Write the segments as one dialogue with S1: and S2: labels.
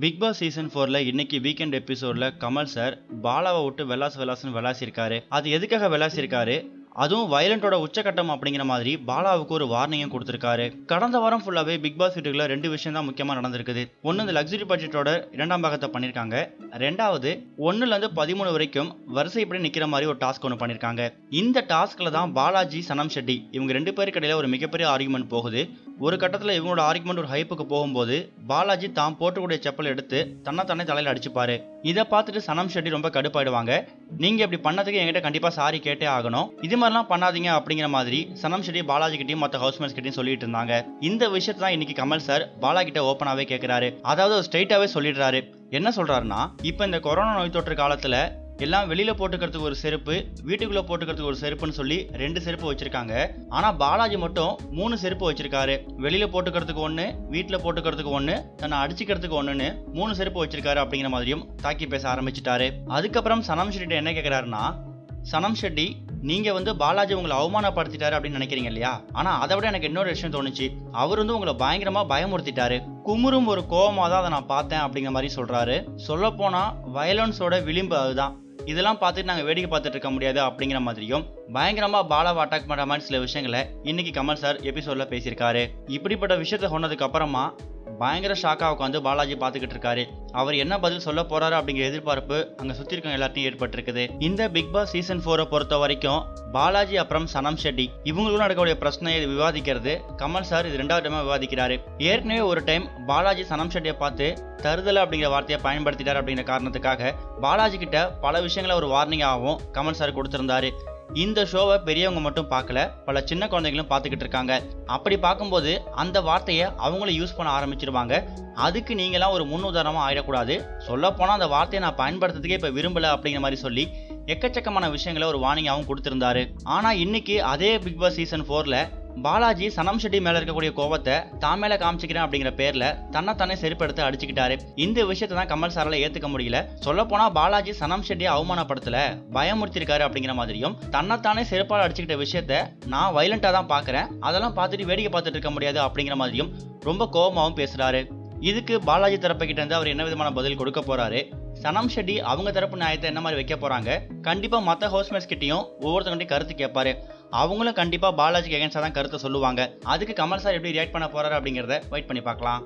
S1: big Boss season ஃபோர்ல இன்னைக்கு weekend எபிசோட்ல கமல் சார் பாலாவை விட்டு வெலாஸ் வெலாஸ்னு விளாசிருக்காரு அது எதுக்காக விளாசிருக்காரு அதுவும் வயலண்டோட உச்சகட்டம் அப்படிங்கிற மாதிரி பாலாவுக்கு ஒரு வார்னிங்கும் கொடுத்திருக்காரு கடந்த வாரம் ஃபுல்லாவே பிக் பாஸ் வீட்டுக்குள்ள ரெண்டு விஷயம் தான் முக்கியமா நடந்திருக்குது ஒன்னு இந்த லக்ஸுரி பட்ஜெட்டோட இரண்டாம் பாகத்தை பண்ணிருக்காங்க ரெண்டாவது ஒன்னுல இருந்து பதிமூணு வரைக்கும் வரிசைப்படி நிக்கிற மாதிரி ஒரு டாஸ்க் ஒன்று பண்ணிருக்காங்க இந்த டாஸ்க்ல தான் பாலாஜி சனம் ஷெட்டி இவங்க ரெண்டு பேருக்கு இடையில ஒரு மிகப்பெரிய ஆர்குமெண்ட் போகுது ஒரு கட்டத்தில் இவங்களோட ஆர்குமெண்ட் ஒரு ஹைப்புக்கு போகும்போது பாலாஜி தான் போட்டுக்கூடிய செப்பல் எடுத்து தன்னை தன்னை தலையில் அடிச்சுப்பாரு இதை பார்த்துட்டு சனம் ஷெட்டி ரொம்ப கடுப்பாயிடுவாங்க நீங்க இப்படி பண்ணதுக்கு என்கிட்ட கண்டிப்பா சாரி கேட்டே ஆகணும் இது மாதிரிலாம் பண்ணாதீங்க அப்படிங்கிற மாதிரி சனம் ஷெட்டி பாலாஜி கிட்டயும் மற்ற ஹவுஸ்மேட்ஸ் கிட்டயும் சொல்லிட்டு இருந்தாங்க இந்த விஷயத்தை தான் இன்னைக்கு கமல் சார் பாலா கிட்ட ஓப்பனாவே கேட்கிறாரு அதாவது ஸ்ட்ரைட்டாவே சொல்லிடுறாரு என்ன சொல்றாருன்னா இப்போ இந்த கொரோனா நோய் தொற்று காலத்துல எல்லாம் வெளியில போட்டுக்கிறதுக்கு ஒரு செருப்பு வீட்டுக்குள்ள போட்டுக்கிறதுக்கு ஒரு செருப்புன்னு சொல்லி ரெண்டு செருப்பு வச்சிருக்காங்க ஆனா பாலாஜி மட்டும் மூணு செருப்பு வச்சிருக்காரு வெளியில போட்டுக்கிறதுக்கு ஒண்ணு வீட்டுல போட்டுக்கிறதுக்கு ஒண்ணு தன்னை அடிச்சுக்கிறதுக்கு ஒண்ணுன்னு மூணு செருப்பு வச்சிருக்காரு அப்படிங்கிற மாதிரியும் தாக்கி பேச ஆரம்பிச்சிட்டாரு அதுக்கப்புறம் சனம் ஷெட்டி என்ன கேக்குறாருன்னா சனம் ஷெட்டி நீங்க வந்து பாலாஜி உங்களை அவமானப்படுத்திட்டாரு அப்படின்னு நினைக்கிறீங்க இல்லையா ஆனா அதை விட எனக்கு இன்னொரு விஷயம் தோணுச்சு அவர் வந்து உங்களை பயங்கரமா பயமுறுத்திட்டாரு குமுறும் ஒரு கோவமா தான் அதை நான் பார்த்தேன் அப்படிங்கிற மாதிரி சொல்றாரு சொல்ல போனா வயலன்ஸோட விளிம்பு அதுதான் இதெல்லாம் பார்த்துட்டு நாங்கள் வேடிக்கை பார்த்துட்டு இருக்க முடியாது அப்படிங்கிற மாதிரியும் பயங்கரமாக பாலாவை அட்டாக் பண்ணுற மாதிரி சில விஷயங்களை இன்னைக்கு கமல் சார் எபிசோட்ல பேசியிருக்காரு இப்படிப்பட்ட விஷயத்த சொன்னதுக்கு அப்புறமா பயங்கர ஷாக்காக உட்காந்து பாலாஜி பார்த்துக்கிட்டு இருக்காரு அவர் என்ன பதில் சொல்ல போறாரு அப்படிங்கிற எதிர்பார்ப்பு அங்கே சுற்றி இருக்க எல்லாத்தையும் ஏற்பட்டிருக்குது இந்த பிக் பாஸ் சீசன் ஃபோரை பொறுத்த வரைக்கும் பாலாஜி அப்புறம் சனம் ஷெட்டி இவங்களுக்கும் நடக்கக்கூடிய பிரச்சனையை விவாதிக்கிறது கமல் சார் இது ரெண்டாவது டைமாக விவாதிக்கிறாரு ஏற்கனவே ஒரு டைம் பாலாஜி சனம் ஷெட்டியை பார்த்து தருதலை அப்படிங்கிற வார்த்தையை பயன்படுத்திட்டார் அப்படிங்கிற காரணத்துக்காக பாலாஜி கிட்ட பல விஷயங்களை ஒரு வார்னிங்காகவும் கமல் சார் கொடுத்திருந்தாரு இந்த ஷோவை பெரியவங்க மட்டும் பார்க்கல பல சின்ன குழந்தைகளும் பார்த்துக்கிட்டு இருக்காங்க அப்படி பார்க்கும்போது அந்த வார்த்தையை அவங்களும் யூஸ் பண்ண ஆரம்பிச்சிருவாங்க அதுக்கு நீங்களாம் ஒரு முன் உதாரணமாக ஆயிடக்கூடாது சொல்லப்போனால் அந்த வார்த்தையை நான் பயன்படுத்துறதுக்கே இப்போ விரும்பல அப்படிங்கிற மாதிரி சொல்லி எக்கச்சக்கமான விஷயங்களை ஒரு வார்னிங்காகவும் கொடுத்திருந்தாரு ஆனால் இன்னைக்கு அதே பிக் பாஸ் சீசன் ஃபோரில் பாலாஜி சனம் ஷெட்டி மேல இருக்கக்கூடிய கோவத்தை தான் மேல காமிச்சிக்கிறேன் அப்படிங்கிற பேர்ல தன்னைத்தானே செருப்படுத்து அடிச்சுக்கிட்டாரு இந்த விஷயத்தை தான் கமல் சாரால ஏத்துக்க முடியல சொல்ல போனா பாலாஜி சனம் ஷெட்டியை அவமானப்படுத்தல பயமுறுத்திருக்காரு அப்படிங்கிற மாதிரியும் தன்னைத்தானே செருப்பால் அடிச்சுக்கிட்ட விஷயத்த நான் வைலண்டா தான் பாக்குறேன் அதெல்லாம் பார்த்துட்டு வேடிக்கை பார்த்துட்டு இருக்க முடியாது அப்படிங்கிற மாதிரியும் ரொம்ப கோபமாவும் பேசுறாரு இதுக்கு பாலாஜி தரப்பு கிட்ட இருந்து அவர் என்ன விதமான பதில் கொடுக்க போறாரு சனம் ஷெட்டி அவங்க தரப்பு நியாயத்தை என்ன மாதிரி வைக்க போறாங்க கண்டிப்பா மற்ற ஹவுஸ்மேட்ஸ் கிட்டயும் ஒவ்வொருத்தவங்கள்ட்டையும் கருத்து கேட்பாரு அவங்களும் கண்டிப்பா பாலாஜிக்கு எகன்ஸ்டா தான் கருத்தை சொல்லுவாங்க அதுக்கு கமல் சார் எப்படி ரியாக்ட் பண்ண போறாரு அப்படிங்கிறத வெயிட் பண்ணி பார்க்கலாம்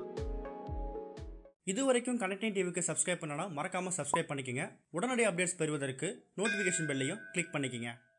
S2: இது வரைக்கும் கனெக்டிங் டிவிக்கு சப்ஸ்கிரைப் பண்ணனா மறக்காமல் சப்ஸ்கிரைப் பண்ணிக்கங்க உடனடி அப்டேட்ஸ் பெறுவதற்கு நோட்டிஃபிகேஷன் பெல்லையும் கிளிக் பண்ணிக்கங்க